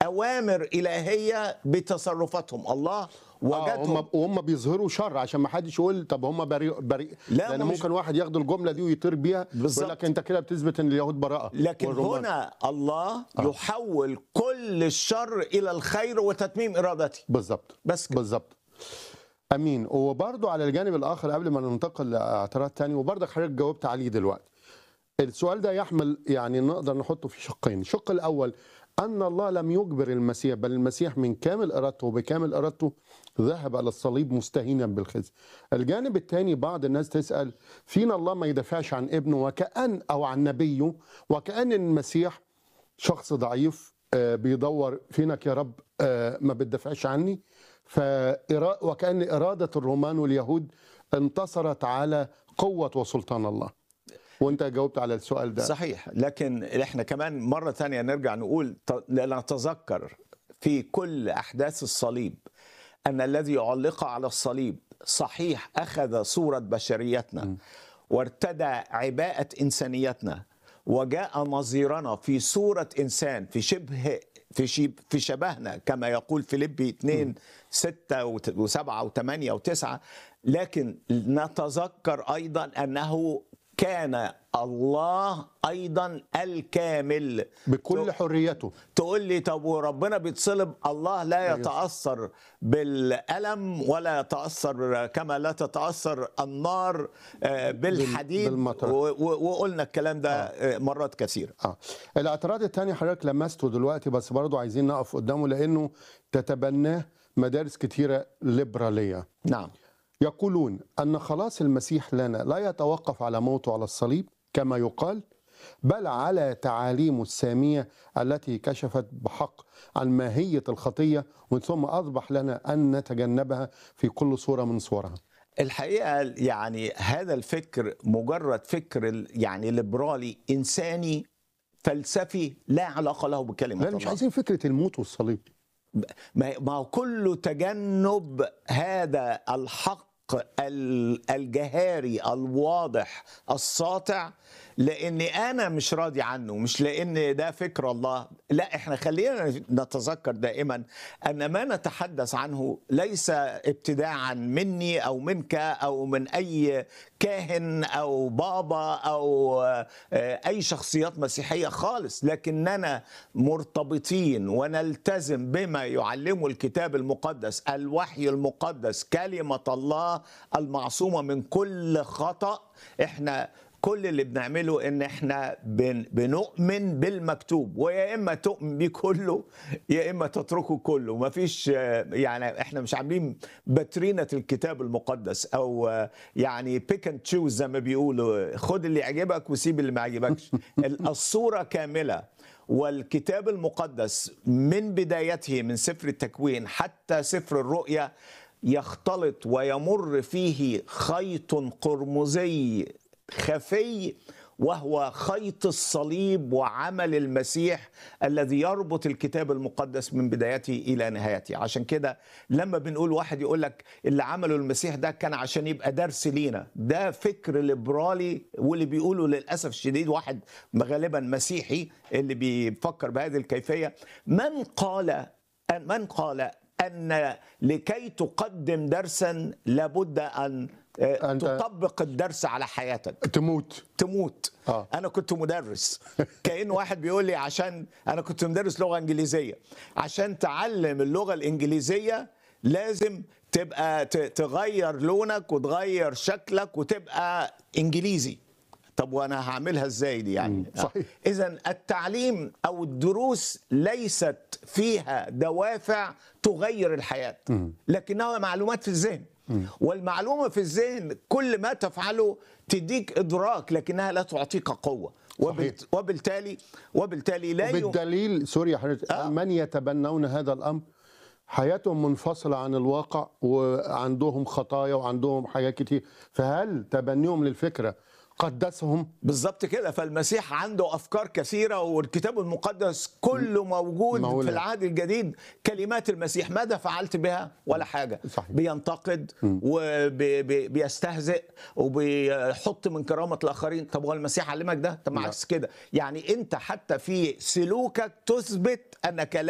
اوامر الهيه بتصرفاتهم الله آه وجدهم هم وهم بيظهروا شر عشان ما حدش يقول طب هم بريء بريء لا، لان هم مش- ممكن واحد ياخد الجمله دي ويطير بيها بالظبط. ويقول لك انت كده بتثبت ان اليهود براءه لكن والرومان. هنا الله يحول كل الشر الى الخير وتتميم ارادته بالظبط بس كده. بالظبط امين وبرضو على الجانب الاخر قبل ما ننتقل لاعتراض تاني وبرضك حضرتك جاوبت عليه دلوقتي السؤال ده يحمل يعني نقدر نحطه في شقين الشق الاول ان الله لم يجبر المسيح بل المسيح من كامل ارادته وبكامل ارادته ذهب الى الصليب مستهينا بالخزي الجانب الثاني بعض الناس تسال فينا الله ما يدافعش عن ابنه وكأن او عن نبيه وكأن المسيح شخص ضعيف آه، بيدور فينك يا رب آه، ما بتدافعش عني فإرا- وكأن إرادة الرومان واليهود انتصرت على قوة وسلطان الله وانت جاوبت على السؤال ده صحيح لكن احنا كمان مرة تانية نرجع نقول ت- نتذكر في كل أحداث الصليب أن الذي علق على الصليب صحيح أخذ صورة بشريتنا وارتدى عباءة إنسانيتنا وجاء نظيرنا في صورة إنسان في شبه في شيب في شبهنا كما يقول فيليبي 2 6 و7 و8 و9 لكن نتذكر أيضا أنه كان الله ايضا الكامل بكل حريته تقول لي طب وربنا بيتصلب الله لا يتاثر بالالم ولا يتاثر كما لا تتاثر النار آه، بالحديد بالمطر. و- و- وقلنا الكلام ده آه، مرات كثيره اه الاعتراض الثاني حضرتك لمسته دلوقتي بس برضو عايزين نقف قدامه لانه تتبناه مدارس كتيره ليبراليه نعم يقولون ان خلاص المسيح لنا لا يتوقف على موته على الصليب كما يقال بل على تعاليمه الساميه التي كشفت بحق عن ماهيه الخطيه ومن ثم اصبح لنا ان نتجنبها في كل صوره من صورها. الحقيقه يعني هذا الفكر مجرد فكر ال- يعني ليبرالي انساني فلسفي لا علاقه له بكلمه لا الله مش عايزين فكره الموت والصليب. ما ما هو كله تجنب هذا الحق ال- الجهاري الواضح الساطع لاني انا مش راضي عنه مش لان ده فكر الله لا احنا خلينا نتذكر دائما ان ما نتحدث عنه ليس ابتداعا مني او منك او من اي كاهن او بابا او آه، اي شخصيات مسيحيه خالص لكننا مرتبطين ونلتزم بما يعلمه الكتاب المقدس الوحي المقدس كلمه الله المعصومه من كل خطا احنا كل اللي بنعمله ان احنا بن بنؤمن بالمكتوب ويا اما تؤمن بيه كله يا اما تتركه كله مفيش آه، يعني احنا مش عاملين باترينه الكتاب المقدس او آه، يعني بيك اند تشوز زي ما بيقولوا خد اللي يعجبك وسيب اللي ما يعجبكش ال- الصوره كامله والكتاب المقدس من بدايته من سفر التكوين حتى سفر الرؤيا يختلط ويمر فيه خيط قرمزي خفي وهو خيط الصليب وعمل المسيح الذي يربط الكتاب المقدس من بدايته الى نهايته عشان كده لما بنقول واحد يقول لك اللي عمله المسيح ده كان عشان يبقى درس لينا ده فكر ليبرالي واللي بيقوله للاسف الشديد واحد غالبا مسيحي اللي بيفكر بهذه الكيفيه من قال من قال ان لكي تقدم درسا لابد ان آه، أنت- تطبق الدرس على حياتك تموت تموت آه. انا كنت مدرس كأن واحد بيقول لي عشان انا كنت مدرس لغه انجليزيه عشان تعلم اللغه الانجليزيه لازم تبقى ت- تغير لونك وتغير شكلك وتبقى انجليزي طب وانا هعملها ازاي دي يعني صحيح. اذا التعليم او الدروس ليست فيها دوافع تغير الحياه لكنها معلومات في الذهن والمعلومه في الذهن كل ما تفعله تديك ادراك لكنها لا تعطيك قوه وبالت- صحيح. وبالتالي وبالتالي لا يم... بالدليل سوري يا حضرتك آه. من يتبنون هذا الامر حياتهم منفصله عن الواقع وعندهم خطايا وعندهم حاجات كتير فهل تبنيهم للفكره قدسهم بالظبط كده فالمسيح عنده افكار كثيره والكتاب المقدس كله موجود مولانا. في العهد الجديد كلمات المسيح ماذا فعلت بها ولا حاجه صحيح. بينتقد وبيستهزئ وبيحط من كرامه الاخرين طب هو المسيح علمك ده طب ما لا. عكس كده يعني انت حتى في سلوكك تثبت انك لا